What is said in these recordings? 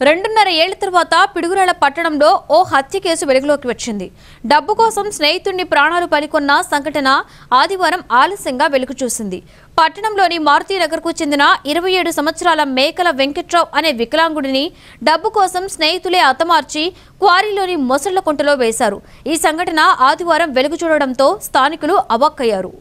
రెండున్నర ఏళ్ల తర్వాత పిడుగురాళ్ల పట్టణంలో ఓ హత్య కేసు వెలుగులోకి వచ్చింది డబ్బు కోసం స్నేహితుడిని ప్రాణాలు పలికొన్న సంఘటన ఆదివారం ఆలస్యంగా వెలుగు చూసింది పట్టణంలోని మారుతీనగర్కు చెందిన ఇరవై ఏడు సంవత్సరాల మేకల వెంకట్రావు అనే వికలాంగుడిని డబ్బు కోసం స్నేహితులే హతమార్చి క్వారీలోని మొసళ్ల కుంటలో వేశారు ఈ సంఘటన ఆదివారం వెలుగు చూడడంతో స్థానికులు అవాక్కయ్యారు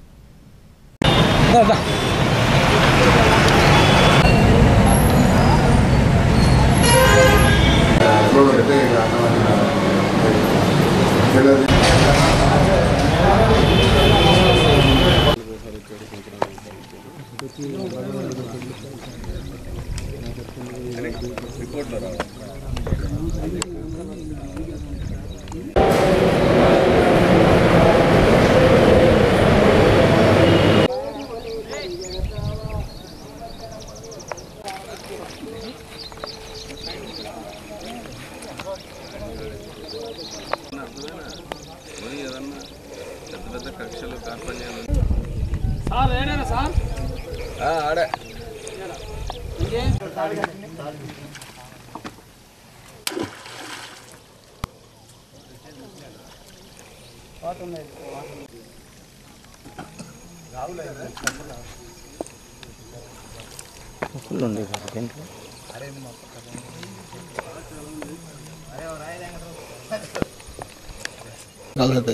ఫుల్ ఉంది కదా దీంట్లో అదే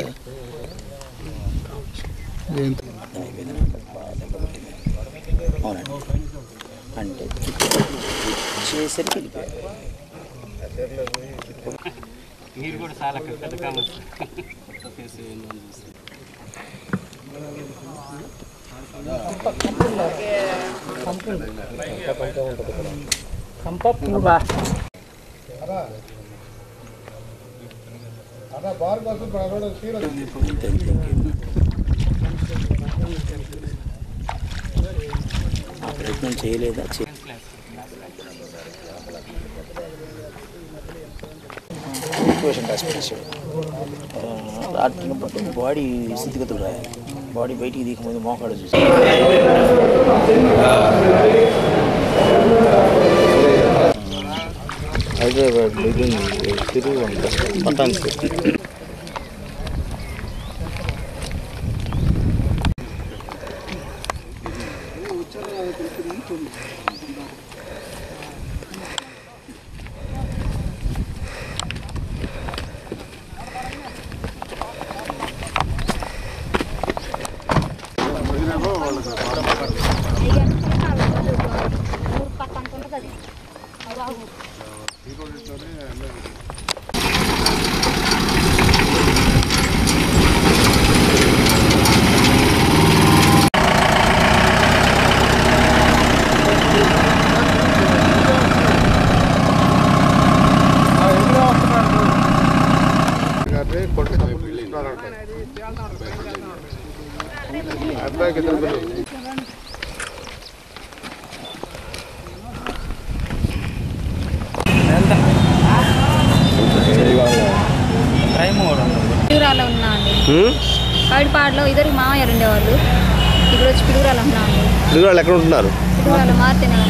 అవునండి అంటే చేసరికి వెళ్ళిపోయారు మీరు కూడా చాలా పెద్ద కావచ్చు ఆ ప్రయత్నం చేయలేదా చే- ఈక్వేషన్ రాసి పెట్టేశాడు. ఆ, రాత్రి పట్టు బాడీ స్థితిగతులు రాయాలి బాడీ బయటికి దిగకముందు మోకాడు చూసి హైదరాబాద్ తిరుగు పట్టానికి అబ్బాయికి ఇద్దరు పిల్లలు పిడుగురాలో ఉన్నా అండి పైడిపాడులో ఇద్దరు మామయ్య ఉండేవాళ్ళు ఇప్పుడు వచ్చి పిడుగురాలు ఉన్నా అండి పిల్లలు ఎక్కడ ఉంటున్నారు పిడుగురాలు మారుతినగర్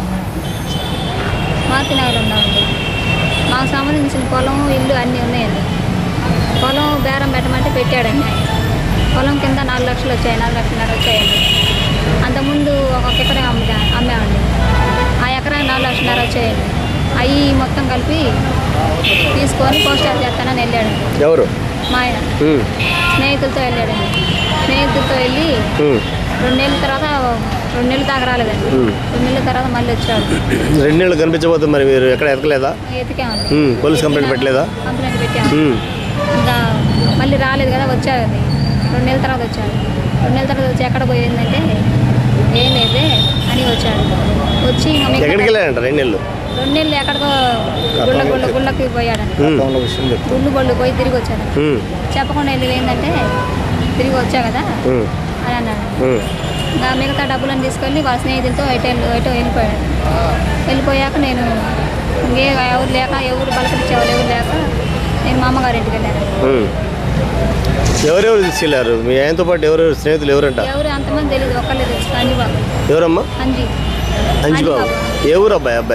మారుతినగర్ ఉన్నామండి మాకు సంబంధించిన పొలం ఇల్లు అన్నీ ఉన్నాయండి పొలం బేరం పెట్టమంటే పెట్టాడండి ఆయన పొలం కింద నాలుగు లక్షలు వచ్చాయి నాలుగు లక్షన్నర వచ్చాయండి అంతకుముందు ఒక ఎకరం అమ్ముతా అమ్మామండి ఆ ఎకరానికి నాలుగు లక్షన్నర వచ్చాయండి అవి మొత్తం కలిపి తీసుకొని పోస్ట్ ఆఫీస్ చేస్తానని వెళ్ళాడండి ఎవరు మా ఆయన స్నేహితులతో వెళ్ళాడండి స్నేహితులతో వెళ్ళి రెండు నెలల తర్వాత రెండు నెలల దాకా రాలేదండి రెండు నెలల తర్వాత మళ్ళీ వచ్చాడు రెండు నెలలు కనిపించబోతే మరి మీరు ఎక్కడ ఎతకలేదా ఎతికామండి ఉమ్, పోలీస్ కంప్లైంట్ పెట్టలేదా కంప్లైంట్ పెట్టాము ఉమ్, ఇంకా మళ్ళీ రాలేదు కదా వచ్చాడండి రెండు నెలల తర్వాత వచ్చాడు రెండు నెలల తర్వాత వచ్చి ఎక్కడ పోయిందంటే ఏం లేదే అని వచ్చాడు వచ్చి ఇంకా మీకు ఎక్కడికి వెళ్ళారంట రెండు నెలలు రెండు నెలలు ఎక్కడికో గుళ్ళ గుళ్ళ గుళ్ళకి పోయాడండి ఉమ్, గుళ్ళు బళ్ళు పోయి తిరిగి వచ్చాడు ఉమ్, చెప్పకుండా వెళ్ళి ఏంటంటే తిరిగి వచ్చా కదా ఉమ్, అని అన్నాడు ఉమ్. ఇంకా మిగతా డబ్బులను తీసుకెళ్ళి వాళ్ళ స్నేహితులతో ఎటు వెళ్ళి- ఎటో వెళ్ళిపోయాడు వెళ్ళిపోయాక నేను ఇంకే ఎవరు లేక ఎవరు బలకరించేవాళ్ళు ఎవరు లేక నేను మా అమ్మగారి ఇంటికి వెళ్ళాను ఉమ్. ఎవరెవరు తీసుకెళ్లారు మీ ఆయనతో పాటు ఎవరెవరు స్నేహితులు ఎవరంట ఎవరు అంతమంది తెలియదు ఒక్కళ్ళే తెలుసు అంజి బాబు ఎవరమ్మా అంజి అంజి బాబు ఏ ఊరు అబ్బాయి అబ్బాయి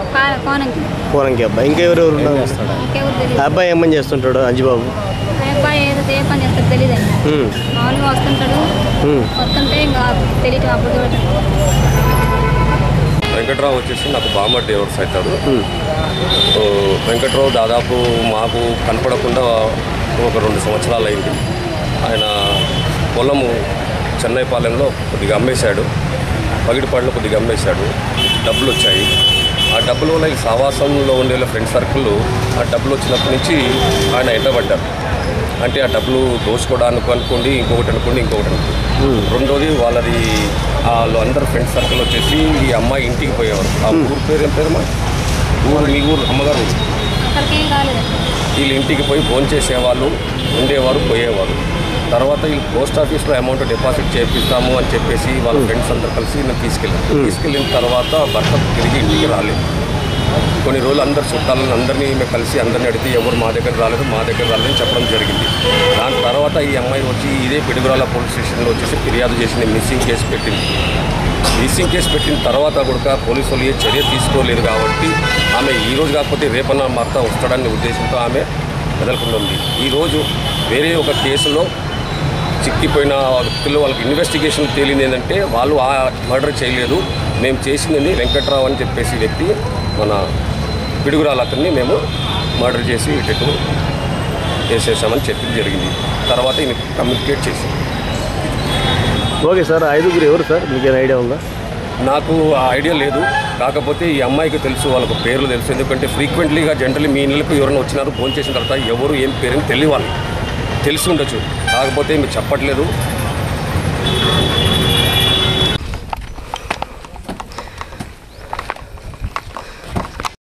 కా- కోనంకి పూరంకి అబ్బాయి ఇంకా ఎవరెవరు ఉన్నారు ఇంకెవరు ఆ తెలియదు అబ్బాయి ఏమని చేస్తుంటాడు అంజిబాబు ఆ అబ్బాయి ఏదో ఏ పని చేస్తాడు తెలియదండి ఉమ్, మామూలుగా వస్తుంటాడు ఉమ్. వస్తుంటే ఇంకా తెలియటం అప్పుడు చూడటం వెంకట్రావు వచ్చేసి నాకు బామ్మ డేవర్స్ అవుతాడు ఓ, వెంకట్రావు దాదాపు మాకు కనపడకుండా ఒక రెండు సంవత్సరాలు అయింది ఆయన పొలము చెన్నైపాలెంలో కొద్దిగా అమ్మేశాడు పగిడిపాడులో కొద్దిగా అమ్మేశాడు డబ్బులు వచ్చాయి ఆ డబ్బుల వల్ల ఈ సావాసంలో ఉండే వాళ్ళ ఫ్రెండ్ సర్కిల్ ఆ డబ్బులు వచ్చినప్పటి నుంచి ఆయన ఎండబడ్డారు అంటే ఆ డబ్బులు దోచుకోవడానికి అనుకోండి ఇంకొకటి అనుకోండి ఇంకొకటి అనుకోండి రెండోది వాళ్ళది వాళ్ళు అందరు ఫ్రెండ్స్ సర్కిల్ వచ్చేసి ఈ అమ్మాయి ఇంటికి పోయేవారు ఆ ఊరు పేరు ఏం పేరు మా ఊరు మీ ఊరు అమ్మగారు ఊరు అక్కడికి ఏం కాలేదండి వీళ్ళు ఇంటికి పోయి ఫోన్ చేసేవాళ్ళు ఉండేవారు పోయేవారు తర్వాత వీళ్ళు పోస్ట్ ఆఫీస్లో అమౌంట్ డిపాజిట్ చేపిస్తాము అని చెప్పేసి వాళ్ళ ఫ్రెండ్స్ అందరు కలిసి నేను తీసుకెళ్ళాను తీసుకెళ్ళిన తర్వాత భర్త తిరిగి ఇంటికి రాలేదు కొన్ని రోజులు అందరు చుట్టాలను అందరినీ మేము కలిసి అందరిని అడిగితే ఎవరు మా దగ్గర రాలేదు మా దగ్గర రాలేదని చెప్పడం జరిగింది దాని తర్వాత ఈ అమ్మాయి వచ్చి ఇదే పిడుగురాల పోలీస్ స్టేషన్లో వచ్చేసి ఫిర్యాదు చేసింది మిస్సింగ్ కేసు పెట్టింది మిస్సింగ్ కేసు పెట్టిన తర్వాత కూడా పోలీసు వాళ్ళు ఏ చర్య తీసుకోలేదు కాబట్టి ఆమె ఈ రోజు కాకపోతే రేపన్న భర్త వస్తాడనే ఉద్దేశంతో ఆమె మెదలకుండా ఉంది ఈరోజు వేరే ఒక కేసులో చిక్కిపోయిన వ్యక్తులు వాళ్ళకి ఇన్వెస్టిగేషన్ తేలింది ఏంటంటే వాళ్ళు ఆ మర్డర్ చేయలేదు మేము చేసింది వెంకట్రావు అని చెప్పేసి వ్యక్తి మన పిడుగురాల అతన్ని మేము మర్డర్ చేసి ఇటు వేసేసామని చెప్పింది జరిగింది తర్వాత ఈయన కమ్యూనికేట్ చేసి ఓకే సార్ ఆ ఐదుగురు ఎవరు సార్ మీకు ఐడియా ఉందా నాకు ఆ ఐడియా లేదు కాకపోతే ఈ అమ్మాయికి తెలుసు వాళ్ళకు పేర్లు తెలుసు ఎందుకంటే ఫ్రీక్వెంట్లీగా జనరల్లీ మీ ఇళ్ళకు ఎవరైనా వచ్చినారు ఫోన్ చేసిన తర్వాత ఎవరు ఏం పేరుని తెలియాలి తెలిసి ఉండొచ్చు కాకపోతే మీరు చెప్పట్లేదు